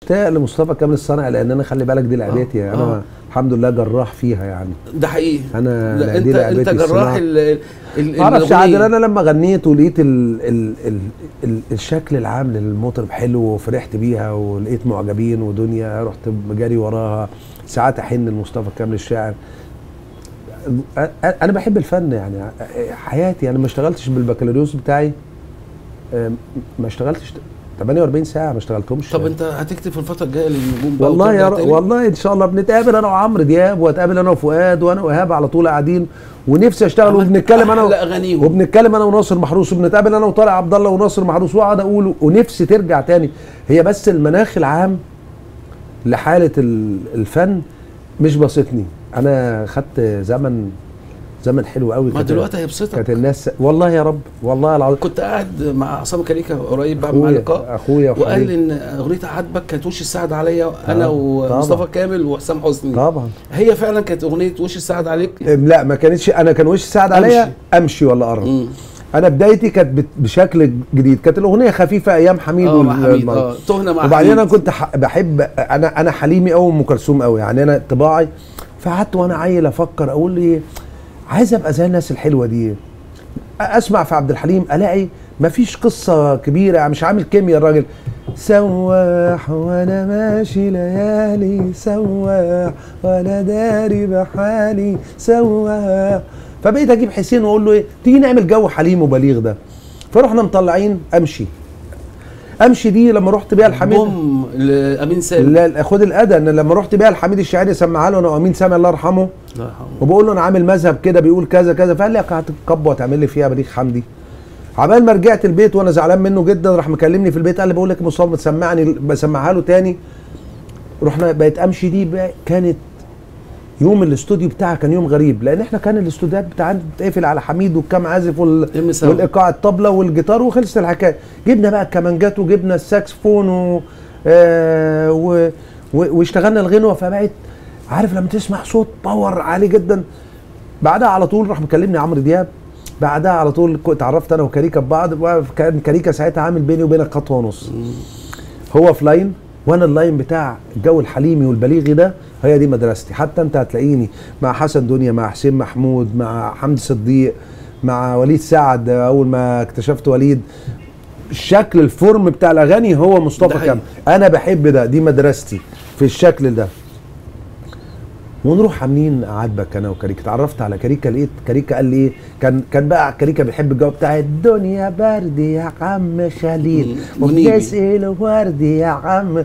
مشتاق لمصطفى كامل الصنعي لان انا خلي بالك دي لعبتي آه، انا آه. الحمد لله جراح فيها يعني ده حقيقي انا لا لا، انت دي انت لعبتي جراح الصناعة. ال ال ما اعرفش الأغنية. عادل انا لما غنيت ولقيت ال ال ال ال الشكل العام للمطرب حلو وفرحت بيها ولقيت معجبين ودنيا رحت جاري وراها ساعات احن لمصطفى كامل الشاعر أ- أ- انا بحب الفن يعني حياتي انا ما اشتغلتش بالبكالوريوس بتاعي أم، ما اشتغلتش 48 ساعه ما اشتغلتهمش طب انت هتكتب في الفتره الجايه للنجوم بقى والله يا وترجع ر... تاني؟ والله ان شاء الله بنتقابل انا وعمرو دياب واتقابل انا وفؤاد وانا وايهاب على طول قاعدين ونفسي اشتغل عملت وبنتكلم انا أحلى أغانيهم. وبنتكلم انا وناصر محروس وبنتقابل انا وطارق عبد الله وناصر محروس واقعد اقول ونفسي ترجع تاني هي بس المناخ العام لحاله ال- الفن مش باسطني انا خدت زمن زمن حلو قوي ما كانت- دلوقتي هيبسطك كانت الناس والله يا رب والله العظيم كنت قاعد مع عصام كريكه قريب بعمل معاه اخويا لقاء اخويا وقال وحبيبي. ان اغنيه عاتبك كانت وش السعد عليا انا آه، ومصطفى طبعا. كامل وحسام حسني طبعا هي فعلا كانت اغنيه وش السعد عليك لا ما كانتش انا كان وش سعد عليا أمشي. امشي ولا ارى مم. انا بدايتي كانت بت- بشكل جديد كانت الاغنيه خفيفه ايام حميد اه مع وال- حميد المرة. اه تهنا مع وبعدين انا حميد. كنت ح- بحب انا انا حليمي قوي ام كلثوم قوي يعني انا طباعي فقعدت وانا عيل افكر اقول ايه عايز ابقى زي الناس الحلوه دي اسمع في عبد الحليم الاقي مفيش قصه كبيره يعني مش عامل كيمياء الراجل سواح وانا ماشي ليالي سواح وانا داري بحالي سواح فبقيت اجيب حسين واقول له ايه تيجي نعمل جو حليم وبليغ ده فرحنا مطلعين امشي امشي دي لما رحت بيها الحميد بوم لامين سالم لا خد الادى ان لما رحت بيها الحميد الشاعري سمعها له انا وامين سامي الله يرحمه الله يرحمه. وبقول له انا عامل مذهب كده بيقول كذا كذا فقال لي هتكب وتعمل لي فيها بليغ حمدي عبال ما رجعت البيت وانا زعلان منه جدا راح مكلمني في البيت قال لي بقول لك يا مصطفى ما تسمعني بسمعها له تاني رحنا بقت امشي دي بقى كانت يوم الاستوديو بتاعها كان يوم غريب لان احنا كان الاستوديوهات بتاعنا بتقفل على حميد والكام عازف وال... ام سوا. والايقاع الطبله والجيتار وخلصت الحكايه جبنا بقى الكمانجات وجبنا الساكسفون و... آه و... و... واشتغلنا الغنوه فبقت عارف لما تسمع صوت باور عالي جدا بعدها على طول راح مكلمني عمرو دياب بعدها على طول كنت اتعرفت انا وكاريكا ببعض وكان كاريكا ساعتها عامل بيني وبينك خطوه ونص هو في لاين وانا اللاين بتاع الجو الحليمي والبليغي ده هي دي مدرستي حتى انت هتلاقيني مع حسن دنيا مع حسين محمود مع حمدي صديق مع وليد سعد اول ما اكتشفت وليد الشكل الفورم بتاع الاغاني هو ده مصطفى حقيقي. كامل انا بحب ده دي مدرستي في الشكل ده ونروح عاملين عاتبك انا وكاريكا اتعرفت على كاريكا لقيت كاريكا قال لي ايه كان كان بقى كاريكا بيحب الجو بتاع الدنيا برد يا عم خليل مم. منيبي. وبنسقي ورد يا عم